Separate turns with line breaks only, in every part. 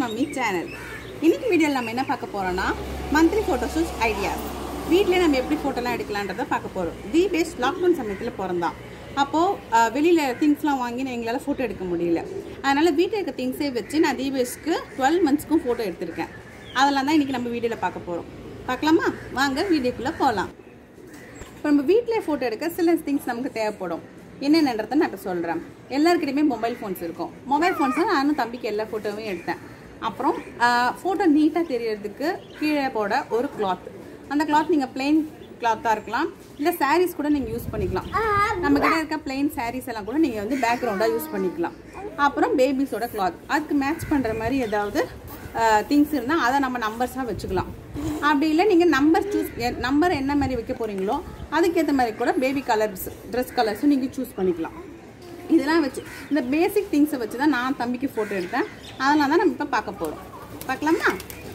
mummy channel இன்னைக்கு வீடியோவில் நம்ம என்ன பார்க்க போறோம்னா மந்த்லி ஃபோட்டோ ஷூட் ஐடியாஸ் வீட்டிலே நம்ம எப்படி ஃபோட்டோலாம் எடுக்கலான்றதை பார்க்க போகிறோம் தி பேஸ் லாக்டவுன் சமயத்தில் பிறந்தான் அப்போது வெளியில் திங்ஸ்லாம் வாங்கி நான் எங்களால் ஃபோட்டோ எடுக்க முடியல அதனால் வீட்டில் இருக்க திங்ஸே வச்சு நான் தீபேஷ்க்கு டுவெல் மந்த்ஸ்க்கும் ஃபோட்டோ எடுத்திருக்கேன் அதெல்லாம் தான் இன்றைக்கி நம்ம வீடியோவில் பார்க்க போகிறோம் பார்க்கலாமா வாங்க வீடியோக்குள்ளே போகலாம் இப்போ நம்ம வீட்டிலே ஃபோட்டோ எடுக்க சில திங்ஸ் நமக்கு தேவைப்படும் என்னென்னன்றதை நான் இப்போ சொல்கிறேன் எல்லாருக்கிட்டையுமே மொபைல் ஃபோன்ஸ் இருக்கும் மொபைல் ஃபோன்ஸ் தான் நானும் தம்பிக்கு எல்லா ஃபோட்டோவையும் எடுத்தேன் அப்புறம் ஃபோட்டோ நீட்டாக தெரியறதுக்கு கீழே போட ஒரு கிளாத் அந்த கிளாத் நீங்கள் பிளெயின் கிளாத்தாக இருக்கலாம் இல்லை சாரீஸ் கூட நீங்கள் யூஸ் பண்ணிக்கலாம் நம்ம கிட்ட இருக்க பிளெயின் சாரீஸ் எல்லாம் கூட நீங்கள் வந்து பேக்ரவுண்டாக யூஸ் பண்ணிக்கலாம் அப்புறம் பேபிஸோட கிளாத் அதுக்கு மேட்ச் பண்ணுற மாதிரி ஏதாவது திங்ஸ் இருந்தால் அதை நம்ம நம்பர்ஸாக வச்சுக்கலாம் அப்படி இல்லை நீங்கள் நம்பர் சூஸ் நம்பர் என்ன மாதிரி வைக்க போகிறீங்களோ அதுக்கேற்ற மாதிரி கூட பேபி கலர்ஸ் ட்ரெஸ் கலர்ஸும் நீங்கள் சூஸ் பண்ணிக்கலாம் இதெல்லாம் வச்சு இந்த பேசிக் திங்ஸை வச்சு தான் நான் தம்பிக்கு ஃபோட்டோ எடுத்தேன் அதனால தான் நம்ம இப்போ பார்க்க போகிறோம் பார்க்கலாமா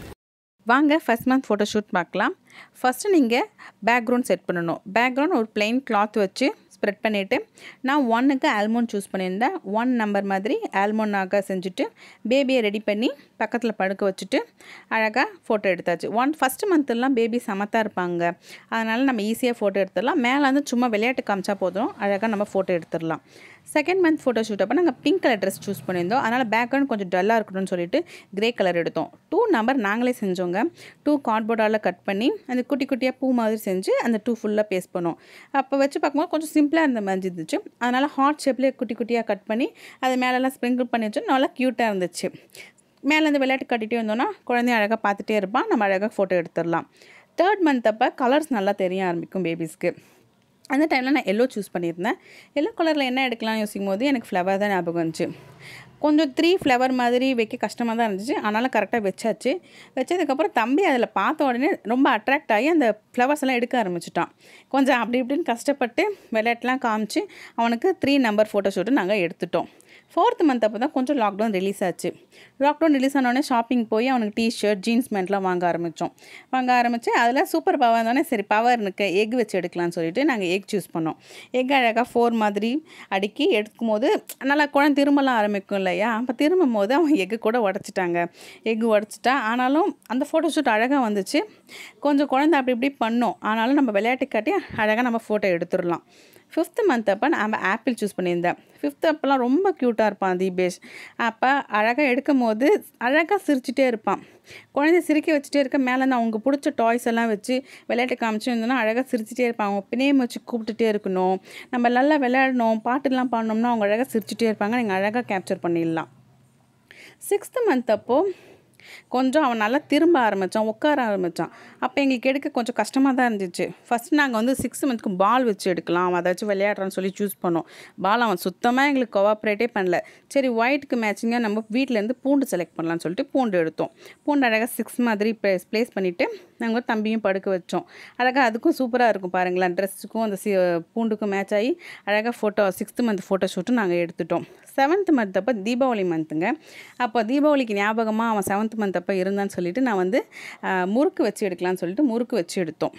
வாங்க ஃபஸ்ட் மந்த் ஃபோட்டோ ஷூட் பார்க்கலாம் ஃபஸ்ட்டு நீங்கள் பேக்ரவுண்ட் செட் பண்ணணும் பேக்ரவுண்ட் ஒரு பிளெயின் கிளாத் வச்சு ஸ்ப்ரெட் பண்ணிவிட்டு நான் ஒன்னுக்கு ஆல்மோன் சூஸ் பண்ணியிருந்தேன் ஒன் நம்பர் மாதிரி ஆல்மோனாக செஞ்சுட்டு பேபியை ரெடி பண்ணி பக்கத்தில் படுக்க வச்சுட்டு அழகாக ஃபோட்டோ எடுத்தாச்சு ஒன் ஃபஸ்ட்டு மந்த்லாம் பேபி சமத்தாக இருப்பாங்க அதனால் நம்ம ஈஸியாக ஃபோட்டோ எடுத்துடலாம் மேலே வந்து சும்மா விளையாட்டு காமிச்சா போதும் அழகாக நம்ம ஃபோட்டோ எடுத்துடலாம் செகண்ட் மந்த் ஃபோட்டோ ஷூட் அப்போ நாங்கள் பிங்க் கலர் ட்ரெஸ் சூஸ் பண்ணியிருந்தோம் அதனால் பேக்ரவுண்ட் கொஞ்சம் டல்லாக இருக்கணும்னு சொல்லிட்டு கிரே கலர் எடுத்தோம் டூ நம்பர் நாங்களே செஞ்சோங்க டூ கார்ட்போர்டால் கட் பண்ணி அந்த குட்டி குட்டியாக பூ மாதிரி செஞ்சு அந்த டூ ஃபுல்லாக பேஸ்ட் பண்ணோம் அப்போ வச்சு பார்க்கும்போது கொஞ்சம் சிம்பிளாக இருந்த மாதிரி இருந்துச்சு அதனால் ஹார்ட் ஷேப்லேயே குட்டி குட்டியாக கட் பண்ணி அது மேலெல்லாம் ஸ்ப்ரிங்கிள் பண்ணி வச்சு நல்லா க்யூட்டாக இருந்துச்சு மேலே இந்த விளையாட்டு கட்டிகிட்டே இருந்தோன்னா குழந்தைய அழகாக பார்த்துட்டே இருப்பான் நம்ம அழகாக ஃபோட்டோ எடுத்துடலாம் தேர்ட் மந்த் அப்போ கலர்ஸ் நல்லா தெரிய ஆரம்பிக்கும் பேபிஸ்க்கு அந்த டைமில் நான் எல்லோ சூஸ் பண்ணியிருந்தேன் எல்லோ கலரில் என்ன எடுக்கலாம்னு யோசிக்கும் போது எனக்கு ஃப்ளவர் தான் ஞாபகம் வந்துச்சு கொஞ்சம் த்ரீ ஃப்ளவர் மாதிரி வைக்க கஷ்டமாக தான் இருந்துச்சு ஆனாலும் கரெக்டாக வச்சாச்சு வச்சதுக்கப்புறம் தம்பி அதில் பார்த்த உடனே ரொம்ப அட்ராக்ட் ஆகி அந்த ஃப்ளவர்ஸ் எல்லாம் எடுக்க ஆரம்பிச்சிட்டான் கொஞ்சம் அப்படி இப்படின்னு கஷ்டப்பட்டு விளையாட்டுலாம் காமிச்சு அவனுக்கு த்ரீ நம்பர் ஃபோட்டோ ஷூட்டு நாங்கள் எடுத்துட்டோம் ஃபோர்த் மந்த் அப்போ தான் கொஞ்சம் லாக்டவுன் ரிலீஸ் ஆச்சு லாக்டவுன் ரிலீஸ் ஆனோடனே ஷாப்பிங் போய் அவனுக்கு டிஷர்ட் ஜீன்ஸ் பேண்ட்லாம் வாங்க ஆரம்பித்தோம் வாங்க ஆரம்பித்து அதில் சூப்பர் பவர் இருந்தோடனே சரி பவர் எனக்கு எக் வச்சு எடுக்கலாம்னு சொல்லிட்டு நாங்கள் எக் சூஸ் பண்ணோம் எக் அழகாக ஃபோர் மாதிரி அடுக்கி எடுக்கும் போது நல்லா குழந்தை திரும்பலாம் ஆரம்பிக்கும் இல்லையா அப்போ திரும்பும் போது அவன் எக்கு கூட உடச்சிட்டாங்க எக்கு உடச்சிட்டா ஆனாலும் அந்த ஃபோட்டோ ஷூட் அழகாக வந்துச்சு கொஞ்சம் குழந்தை அப்படி இப்படி பண்ணோம் ஆனாலும் நம்ம விளையாட்டு காட்டி அழகாக நம்ம ஃபோட்டோ எடுத்துடலாம் ஃபிஃப்த்து மந்த் அப்போ நான் ஆப்பிள் சூஸ் பண்ணியிருந்தேன் ஃபிஃப்த் அப்போலாம் ரொம்ப க்யூட்டாக இருப்பான் தீபேஷ் அப்போ அழகாக எடுக்கும் போது அழகாக சிரிச்சிட்டே இருப்பான் குழந்தை சிரிக்க வச்சுட்டே இருக்க மேலே நான் அவங்க பிடிச்ச டாய்ஸ் எல்லாம் வச்சு விளையாட்டு காமிச்சு இருந்தோன்னா அழகாக சிரிச்சிட்டே இருப்பான் அவங்க பிணையம் வச்சு கூப்பிட்டுட்டே இருக்கணும் நம்ம நல்லா விளையாடணும் பாட்டுலாம் பாடினோம்னா அவங்க அழகாக சிரிச்சிட்டே இருப்பாங்க நீங்கள் அழகாக கேப்சர் பண்ணிடலாம் சிக்ஸ்த்து மந்த் அப்போது கொஞ்சம் அவன் நல்லா திரும்ப ஆரம்பித்தான் உட்கார ஆரம்பித்தான் அப்போ எங்களுக்கு எடுக்க கொஞ்சம் கஷ்டமாக தான் இருந்துச்சு ஃபஸ்ட் நாங்கள் வந்து சிக்ஸ் மந்த்துக்கு பால் வச்சு எடுக்கலாம் அவன் அதாச்சும் விளையாடுறான்னு சொல்லி சூஸ் பண்ணோம் பால் அவன் சுத்தமாக எங்களுக்கு கோஆப்ரேட்டே பண்ணல சரி ஒயிட்டுக்கு மேட்சிங்காக நம்ம வீட்டிலேருந்து பூண்டு செலக்ட் பண்ணலாம்னு சொல்லிட்டு பூண்டு எடுத்தோம் பூண்டு அழகாக சிக்ஸ் மாதிரி ப்ளேஸ் ப்ளேஸ் பண்ணிவிட்டு நாங்கள் தம்பியும் படுக்க வச்சோம் அழகாக அதுக்கும் சூப்பராக இருக்கும் பாருங்களேன் ட்ரெஸ்ஸுக்கும் அந்த சி பூண்டுக்கும் மேட்ச் ஆகி அழகாக ஃபோட்டோ சிக்ஸ்த்து மந்த் ஃபோட்டோ ஷூட்டும் நாங்கள் எடுத்துட்டோம் செவன்த் மந்த் அப்போ தீபாவளி மந்த்துங்க அப்போ தீபாவளிக்கு ஞாபகமாக அவன் செவன்த் மந்த் அப்போ இருந்தான்னு சொல்லிட்டு நான் வந்து முறுக்கு வச்சு எடுக்கலாம்னு சொல்லிட்டு முறுக்கு வச்சு எடுத்தோம்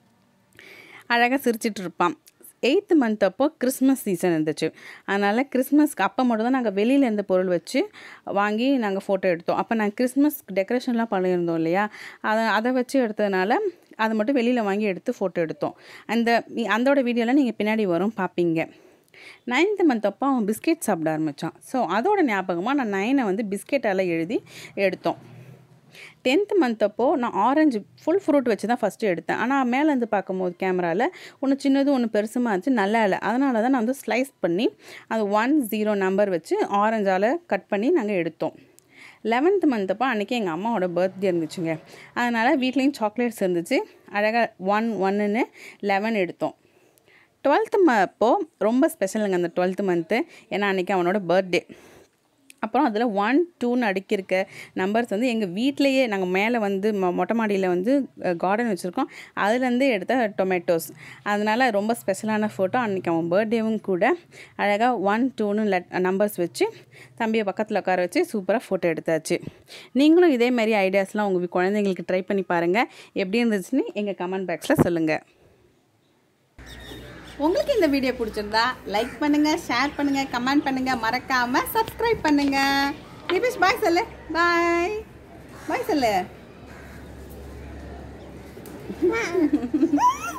அழகாக சிரிச்சிட்டு இருப்பான் எயித்து மந்த் அப்போ கிறிஸ்மஸ் சீசன் இருந்துச்சு அதனால் கிறிஸ்மஸ்க்கு அப்போ மட்டும் தான் நாங்கள் வெளியில் இருந்த பொருள் வச்சு வாங்கி நாங்கள் ஃபோட்டோ எடுத்தோம் அப்போ நாங்கள் கிறிஸ்மஸ் டெக்கரேஷன்லாம் பண்ணியிருந்தோம் இல்லையா அதை அதை வச்சு எடுத்ததுனால அதை மட்டும் வெளியில் வாங்கி எடுத்து ஃபோட்டோ எடுத்தோம் அந்த அதோட வீடியோலாம் நீங்கள் பின்னாடி வரும் பார்ப்பீங்க நைன்த்து மந்த் அப்போ அவன் பிஸ்கெட் சாப்பிட ஆரம்பித்தான் ஸோ அதோட ஞாபகமாக நான் நைனை வந்து பிஸ்கெட்டால் எழுதி எடுத்தோம் டென்த்து மந்த் அப்போது நான் ஆரஞ்சு ஃபுல் ஃப்ரூட் வச்சு தான் ஃபஸ்ட்டு எடுத்தேன் ஆனால் மேலேருந்து பார்க்கும்போது கேமராவில் ஒன்று சின்னது ஒன்று பெருசுமாக இருந்துச்சு நல்லா இல்லை அதனால தான் நான் வந்து ஸ்லைஸ் பண்ணி அது ஒன் ஜீரோ நம்பர் வச்சு ஆரஞ்சால் கட் பண்ணி நாங்கள் எடுத்தோம் லெவன்த் மந்த் அப்போ அன்றைக்கி எங்கள் அம்மாவோட பர்த்டே இருந்துச்சுங்க அதனால் வீட்லேயும் சாக்லேட்ஸ் இருந்துச்சு அழகாக ஒன் ஒன்றுன்னு லெவன் எடுத்தோம் டுவெல்த்து ம அப்போது ரொம்ப ஸ்பெஷலுங்க அந்த டுவெல்த்து மந்த்து ஏன்னா அன்றைக்கி அவனோட பர்த்டே அப்புறம் அதில் ஒன் டூன்னு அடுக்கியிருக்க நம்பர்ஸ் வந்து எங்கள் வீட்டிலையே நாங்கள் மேலே வந்து மொ மொட்டை மாடியில் வந்து கார்டன் வச்சுருக்கோம் அதுலேருந்து எடுத்த டொமேட்டோஸ் அதனால் ரொம்ப ஸ்பெஷலான ஃபோட்டோ அன்றைக்கி அவன் பர்த்டேவும் கூட அழகாக ஒன் டூன்னு லெட் நம்பர்ஸ் வச்சு தம்பியை பக்கத்தில் உட்கார வச்சு சூப்பராக ஃபோட்டோ எடுத்தாச்சு நீங்களும் இதே மாதிரி ஐடியாஸ்லாம் உங்கள் குழந்தைங்களுக்கு ட்ரை பண்ணி பாருங்கள் எப்படி இருந்துச்சுன்னு எங்கள் கமெண்ட் பாக்ஸில் சொல்லுங்கள்
உங்களுக்கு இந்த வீடியோ பிடிச்சிருந்தா லைக் பண்ணுங்க ஷேர் பண்ணுங்க கமெண்ட் பண்ணுங்க மறக்காம சப்ஸ்கிரைப் பண்ணுங்க தீபேஷ் பாய் சொல்லு பாய் பாய் சொல்லு